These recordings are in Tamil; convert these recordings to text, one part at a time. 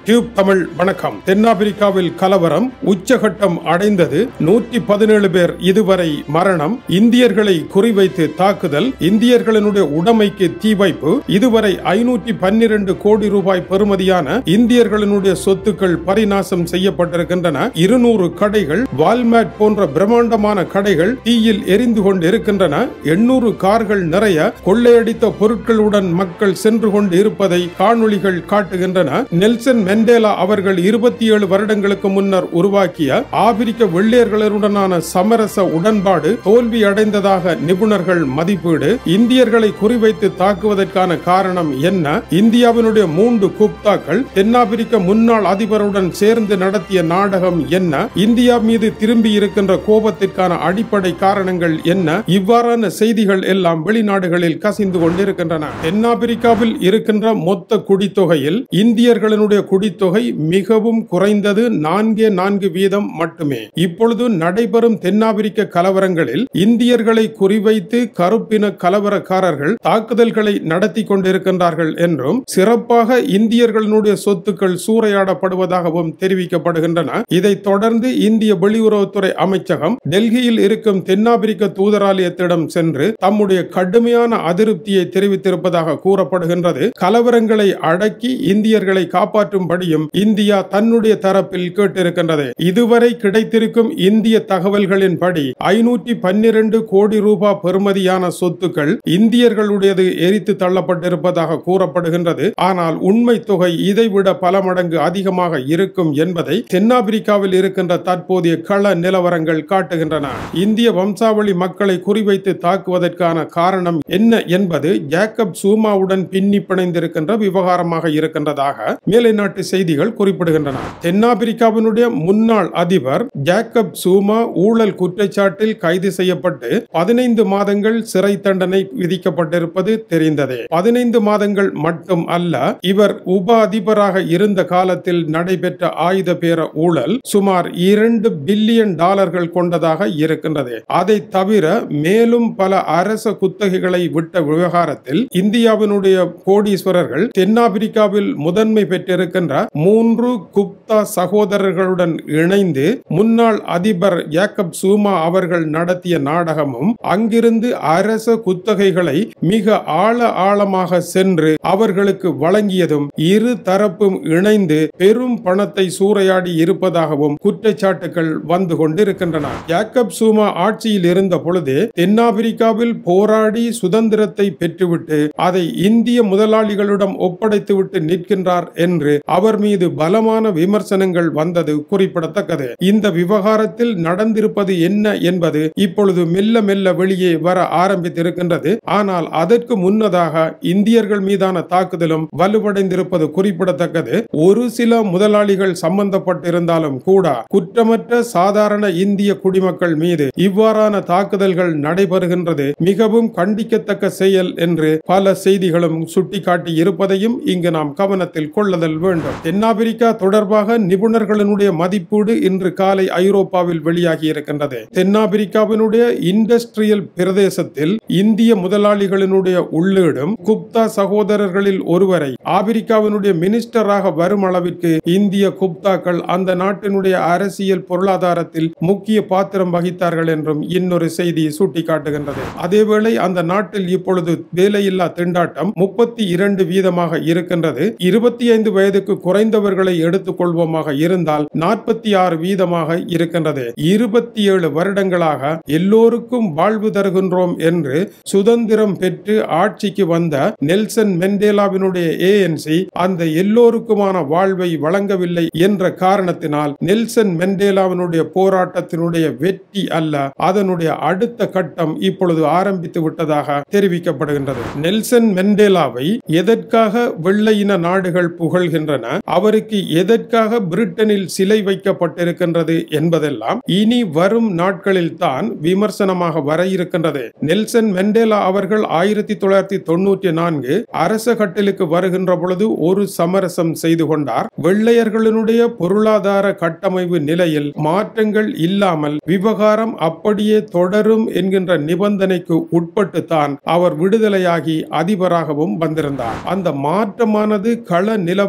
டியூப் தமிழ் வணக்கம் தென்னாப்பிரிக்காவில் கலவரம் உச்சகட்டம் அடைந்தது நூற்றி பதினேழு பேர் இதுவரை மரணம் இந்தியர்களை குறிவைத்து தாக்குதல் இந்தியர்களினுடைய உடைமைக்கு தீ வைப்பு இதுவரை ஐநூற்றி பன்னிரண்டு கோடி ரூபாய் பெறுமதியான இந்தியர்களினுடைய சொத்துக்கள் பரிநாசம் செய்யப்பட்டிருக்கின்றன இருநூறு கடைகள் வால்மார்ட் போன்ற பிரம்மாண்டமான கடைகள் தீயில் எரிந்து கொண்டிருக்கின்றன எண்ணூறு கார்கள் நிறைய கொள்ளையடித்த பொருட்களுடன் மக்கள் சென்று கொண்டு இருப்பதை காணொளிகள் காட்டுகின்றன நெல்சன் மெண்டேலா அவர்கள் இருபத்தி ஏழு வருடங்களுக்கு முன்னர் உருவாக்கிய ஆப்பிரிக்க வெள்ளையர்களுடனான சமரச உடன்பாடு தோல்வி அடைந்ததாக நிபுணர்கள் மதிப்பீடு இந்தியர்களை குறிவைத்து தாக்குவதற்கான காரணம் என்ன இந்தியாவினுடைய மூன்று குப்தாக்கள் தென்னாப்பிரிக்க முன்னாள் அதிபருடன் சேர்ந்து நடத்திய நாடகம் என்ன இந்தியா மீது திரும்பி இருக்கின்ற கோபத்திற்கான அடிப்படை காரணங்கள் என்ன இவ்வாறான செய்திகள் எல்லாம் வெளிநாடுகளில் கசிந்து கொண்டிருக்கின்றன தென்னாப்பிரிக்காவில் இருக்கின்ற மொத்த குடித்தொகையில் இந்தியர்களினுடைய குடித்தொகை மிகவும் குறைந்தது நான்கே நான்கு வீதம் மட்டுமே இப்பொழுது நடைபெறும் தென்னாப்பிரிக்க கலவரங்களில் இந்தியர்களை குறிவைத்து கருப்பின கலவரக்காரர்கள் தாக்குதல்களை நடத்தி கொண்டிருக்கின்றார்கள் என்றும் சிறப்பாக இந்தியர்களினுடைய சொத்துக்கள் சூறையாடப்படுவதாகவும் தெரிவிக்கப்படுகின்றன இதைத் தொடர்ந்து இந்திய வெளியுறவுத்துறை அமைச்சகம் டெல்லியில் இருக்கும் தென்னாப்பிரிக்க தூதராலயத்திடம் சென்று தம்முடைய கடுமையான அதிருப்தியை தெரிவித்திருப்பதாக கூறப்படுகின்றது கலவரங்களை அடக்கி இந்தியர்களை காப்பாற்றும்படியும் இந்தியா தன்னுடைய தரப்பில் கேட்டிருக்கின்றது இதுவரை கிடைத்திருக்கும் இந்திய தகவல்களின்படி ஐநூற்றி பன்னிரண்டு கோடி ரூபாய் பெறுமதியான சொத்துக்கள் இந்தியர்களுடையது எரித்து தள்ளப்பட்டிருப்பதாக கூறப்படுகின்றது ஆனால் உண்மை தொகை இதைவிட பல மடங்கு அதிகமாக இருக்கும் என்பதை தென்னாப்பிரிக்காவில் இருக்கின்ற தற்போதைய கள நிலவரங்கள் காட்டுகின்றன இந்திய வம்சாவளி மக்களை குறிவைத்து தாக்குவதற்கான காரணம் என்ன என்பது ஜேக்கப் சூமாவுடன் பின்னி பிணைந்திருக்கின்ற விவகாரமாக இருக்கின்றதாக மேலை நாட்டு செய்திகள் குறிப்பிடுகின்றன தென்னாப்பிரிக்காவினுடைய முன்னாள் அதிபர் ஜேக்கப் சூமா ஊழல் குற்றச்சாட்டில் கைது செய்யப்பட்டு பதினைந்து மாதங்கள் சிறை தண்டனை விதிக்கப்பட்டிருப்பது தெரிந்ததே பதினைந்து மாதங்கள் மட்டும் அல்ல இவர் உப அதிபராக இருந்த காலத்தில் நடைபெற்ற ஆயுத பேர ஊழல் சுமார் இரண்டு பில்லியன் டாலர்கள் கொண்டதாக இருக்கின்றது அதை தவிர மேலும் பல அரச குத்தகைகளை விட்ட விவகாரத்தில் இந்தியாவினுடைய கோடீஸ்வரர்கள் தென்னாப்பிரிக்காவில் முதன்மை பெற்றிருக்கின்ற மூன்று குப்தா சகோதரர்களுடன் இணைந்து முன்னாள் அதிபர் ஜேக்கப் சூமா அவர்கள் நடத்திய நாடகமும் அங்கிருந்து அரச குத்தகைகளை மிக ஆழ ஆழமாக சென்று அவர்களுக்கு வழங்கியதும் இரு தரப்பும் இணைந்து பெரும் பணத்தை சூறையாடி இருப்பதாகவும் குற்றச்சாட்டுகள் வந்து கொண்டிருக்கின்றன ஜேக்கப் சூமா ஆட்சியில் இருந்த பொழுதே தென்னாப்பிரிக்காவில் போராடி சுதந்திரத்தை பெற்றுவிட்டு அதை இந்திய முதலாளிகளிடம் ஒப்படைத்துவிட்டு நிற்கின்றார் என்று அவர் மீது பலமான விமர்சனங்கள் வந்தது குறிப்பிடத்தக்கது இந்த விவகாரத்தில் நடந்திருப்பது என்ன என்பது இப்பொழுது மெல்ல மெல்ல வெளியே வர ஆரம்பித்திருக்கின்றது ஆனால் அதற்கு முன்னதாக இந்தியர்கள் மீதான தாக்குதலும் வலுவடைந்திருப்பது குறிப்பிடத்தக்கது ஒரு சில முதலாளிகள் சம்பந்தப்பட்டிருந்தாலும் கூட குற்றமற்ற சாதாரண இந்திய குடிமக்கள் மீது இவ்வாறான தாக்குதல்கள் நடைபெறுகின்றது மிகவும் கண்டிக்கத்தக்க செயல் என்று பல செய்திகளும் சுட்டிக்காட்டி இருப்பதையும் இங்கு நாம் கவனத்தில் கொள்ளுதல் வேண்டும் தென்னாப்பிரிக்கா தொடர்பாக நிபுணர்களினுடைய மதிப்பீடு இன்று காலை ஐரோப்பாவில் வெளியாகி இருக்கின்றது தென்னாப்பிரிக்காவினுடைய இண்டஸ்ட்ரியல் பிரதேசத்தில் இந்திய முதலாளிகளினுடைய உள்ளீடும் குப்தா சகோதரர்களில் ஒருவரை ஆப்பிரிக்காவினுடைய மினிஸ்டராக வரும் அளவிற்கு இந்திய குப்தாக்கள் அந்த நாட்டினுடைய அரசியல் பொருளாதாரத்தில் முக்கிய பாத்திரம் வகித்தார்கள் என்றும் இன்னொரு செய்தி சுட்டிக்காட்டுகின்றது அதேவேளை அந்த நாட்டில் இப்பொழுது வேலையில்லா திண்டாட்டம் முப்பத்தி இரண்டு வீதமாக இருக்கின்றது இருபத்தி ஐந்து வயதுக்கு குறைந்தவர்களை எடுத்துக் கொள்வோமாக இருந்தால் நாற்பத்தி ஆறு வீதமாக இருக்கின்றது இருபத்தி ஏழு வருடங்களாக எல்லோருக்கும் வாழ்வு தருகின்றோம் என்று சுதந்திரம் பெற்று ஆட்சிக்கு வந்த நெல்சன் மெண்டேலாவினுடைய ஏஎன்சி அந்த எல்லோருக்குமான வாழ்வை வழங்கவில்லை என்ற காரணத்தினால் நெல்சன் மெண்டேலாவினுடைய போராட்டத்தினுடைய வெற்றி அல்ல அதனுடைய அடுத்த கட்டம் இப்பொழுது ஆரம்பித்து விட்டதாக தெரிவிக்கப்படுகின்றது நெல்சன் மெண்டேலாவை எதற்காக வெள்ளையின நாடுகள் புகழ்கின்றன அவருக்கு எதற்காக பிரிட்டனில் சிலை வைக்கப்பட்டிருக்கின்றது என்பதெல்லாம் இனி வரும் நாட்களில் தான் விமர்சனமாக வர இருக்கின்றது நெல்சன் மெண்டேலா அவர்கள் ஆயிரத்தி தொள்ளாயிரத்தி தொண்ணூற்றி நான்கு அரச கட்டிலுக்கு வருகின்ற பொழுது ஒரு சமரசம் செய்து கொண்டார் வெள்ளையர்களினுடைய பொருளாதார கட்டமைப்பு நிலையில் மாற்றங்கள் இல்லாமல் விவகாரம் அப்படியே தொடரும் என்கின்ற நிபந்தனைக்கு உட்பட்டுத்தான் அவர் விடுதலையாகி அதிபராகவும் வந்திருந்தார் அந்த மாற்றமானது கள நிலவரத்தில்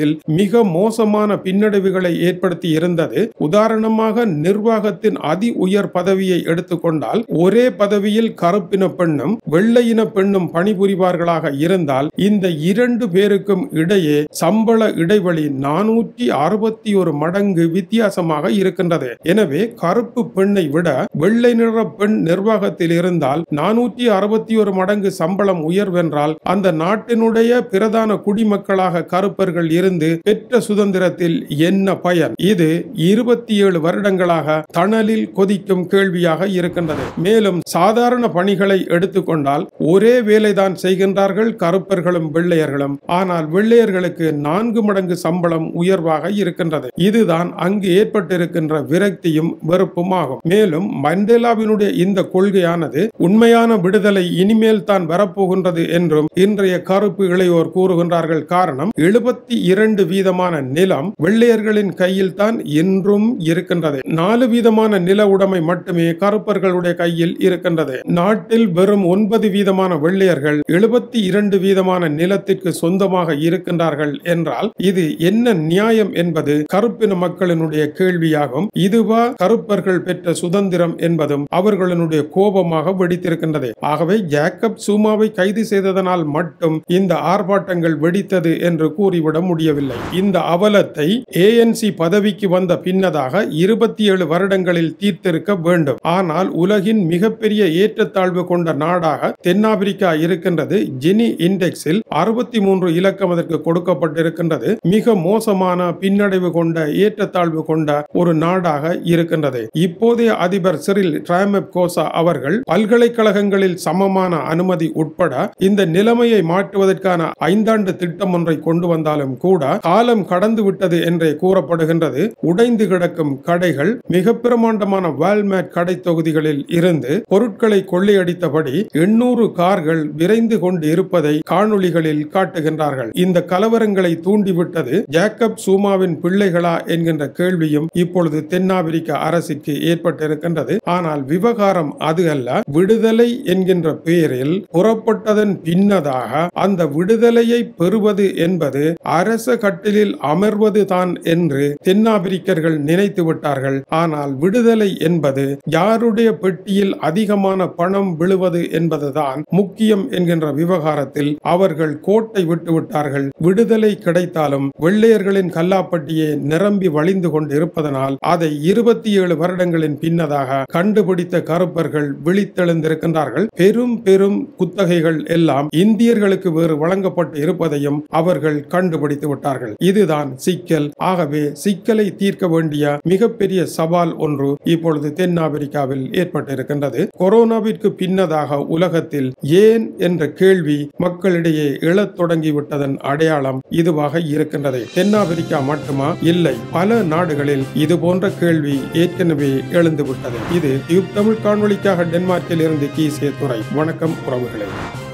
நிர்வாகத்தில் மிக மோசமான பின்னடைவுகளை ஏற்படுத்தி இருந்தது உதாரணமாக நிர்வாகத்தின் அதி உயர் பதவியை எடுத்துக்கொண்டால் ஒரே பதவியில் கருப்பின பெண்ணும் வெள்ளையின பெண்ணும் பணிபுரிவார்களாக இருந்தால் இந்த இரண்டு பேருக்கும் இடையே சம்பள இடைவெளி நானூற்றி அறுபத்தி ஒரு மடங்கு வித்தியாசமாக இருக்கின்றது எனவே கருப்பு பெண்ணை விட வெள்ளை நிற பெண் நிர்வாகத்தில் இருந்தால் நானூற்றி அறுபத்தி ஒரு மடங்கு சம்பளம் உயர்வென்றால் அந்த நாட்டினுடைய பிரதான குடிமக்களாக கருப்பர்கள் இருந்து பெற்ற சுதந்திரத்தில் என்ன பயன் இது இருபத்தி ஏழு வருடங்களாக தணலில் கொதிக்கும் கேள்வியாக இருக்கின்றது மேலும் சாதாரண பணிகளை எடுத்துக்கொண்டால் ஒரே வேலைதான் செய்கின்றார்கள் கருப்பர்களும் வெள்ளையர்களும் ஆனால் வெள்ளையர்களுக்கு நான்கு மடங்கு சம்பளம் உயர்வாக இருக்கின்றது இதுதான் அங்கு ஏற்பட்டிருக்கின்ற விரக்தியும் வெறுப்பும் ஆகும் மேலும் மண்டேலாவினுடைய இந்த கொள்கையானது உண்மையான விடுதலை இனிமேல் தான் வரப்போகின்றது என்றும் இன்றைய கருப்பு இளையோர் கூறுகின்றார்கள் காரணம் எழுபத்தி இரண்டு வீதமான நிலம் வெள்ளையர்களின் கையில் தான் இன்றும் இருக்கின்றது நாலு வீதமான நில உடைமை மட்டுமே கருப்பர்களுடைய கையில் இருக்கின்றது நாட்டில் வெறும் ஒன்பது வீதமான வெள்ளையர்கள் எழுபத்தி இரண்டு வீதமான நிலத்திற்கு சொந்தமாக இருக்கின்றார்கள் என்றால் இது என்ன நியாயம் என்பது கருப்பின மக்களினுடைய கேள்வியாகும் இதுவா கருப்பர்கள் பெற்ற சுதந்திரம் என்பதும் அவர்களுடைய கோபமாக வெடித்திருக்கின்றது ஆகவே ஜேக்கப் சூமாவை கைது செய்ததனால் மட்டும் இந்த ஆர்ப்பாட்டங்கள் வெடித்தது என்று கூறிவிட முடியவில்லை இந்த அவலத்தை ஏஎன்சி பதவிக்கு வந்த பின்னதாக இருபத்தி ஏழு வருடங்களில் தீர்த்திருக்க வேண்டும் ஆனால் உலகின் மிகப்பெரிய ஏற்றத்தாழ்வு கொண்ட நாடாக தென்னாப்பிரிக்கா இருக்கின்றது ஜெனி இண்டெக்ஸில் அறுபத்தி மூன்று இலக்கம் அதற்கு கொடுக்கப்பட்டிருக்கின்றது மிக மோசமான பின்னடைவு கொண்ட ஏற்றத்தாழ்வு கொண்ட ஒரு நாடாக இருக்கின்றது இப்போதைய அதிபர் சிறில் டிராமெப் கோசா அவர்கள் பல்கலைக்கழகங்களில் சமமான அனுமதி உட்பட இந்த நிலைமையை மாற்றுவதற்கான ஐந்தாண்டு திட்டம் ஒன்றை கொண்டு வந்தாலும் கூட காலம் கடந்து விட்டது என்றே கூறப்படுகின்றது உடைந்து கிடக்கும் கடைகள் மிக பிரமாண்டமான வால்மேட் கடை தொகுதிகளில் இருந்து பொருட்களை கொள்ளையடித்தபடி எண்ணூறு கார்கள் விரைந்து கொண்டு இருப்பதை காணொளிகளில் காட்டுகின்றார்கள் இந்த கலவரங்களை தூண்டிவிட்டது ஜேக்கப் சூமாவின் பிள்ளைகளா என்கின்ற கேள்வியும் இப்பொழுது தென்னாப்பிரிக்க அரசுக்கு ஏற்பட்டிருக்கின்றது ஆனால் விவகாரம் அது அல்ல விடுதலை என்கின்ற பெயரில் புறப்பட்டதன் பின்னதாக அந்த விடுதலையை பெறுவது என்பது அரச கட்டிலில் அமர்வது தான் என்று தென்னாப்பிரிக்கர்கள் நினைத்து விட்டார்கள் ஆனால் விடுதலை என்பது யாருடைய பெட்டியில் அதிகமான பணம் விழுவது என்பதுதான் முக்கியம் என்கின்ற விவகாரத்தில் அவர்கள் கோட்டை விட்டு விட்டார்கள் விடுதலை கிடைத்தாலும் வெள்ளையர்களின் கல்லாப்பட்டியே நிரம்பி வழிந்து கொண்டு இருப்பதனால் அதை இருபத்தி ஏழு வருடங்களின் பின்னதாக கண்டுபிடித்த கருப்பர்கள் விழித்தெழுந்திருக்கின்றார்கள் பெரும் பெரும் குத்தகைகள் எல்லாம் இந்தியர்களுக்கு வேறு வழங்கப்பட்டு இருப்பதையும் அவர்கள் கண்டுபிடித்து விட்டார்கள் இதுதான் சிக்கல் ஆகவே சிக்கலை தீர்க்க வேண்டிய மிகப்பெரிய சவால் ஒன்று இப்பொழுது தென்னாப்பிரிக்காவில் ஏற்பட்டிருக்கின்றது கொரோனாவிற்கு பின்னதாக உலகத்தில் ஏன் என்ற கேள்வி மக்களிடையே எழத் தொடங்கிவிட்டதன் அடையாளம் இதுவாக இருக்கின்றது தென்னாப்பிரிக்கா மட்டுமா இல்லை பல நாடுகளில் இது போன்ற கேள்வி ஏற்கனவே எழுந்துவிட்டது இது யூப் தமிழ் காணொளிக்காக டென்மார்க்கில் இருந்து கீசே துறை வணக்கம் உறவுகளே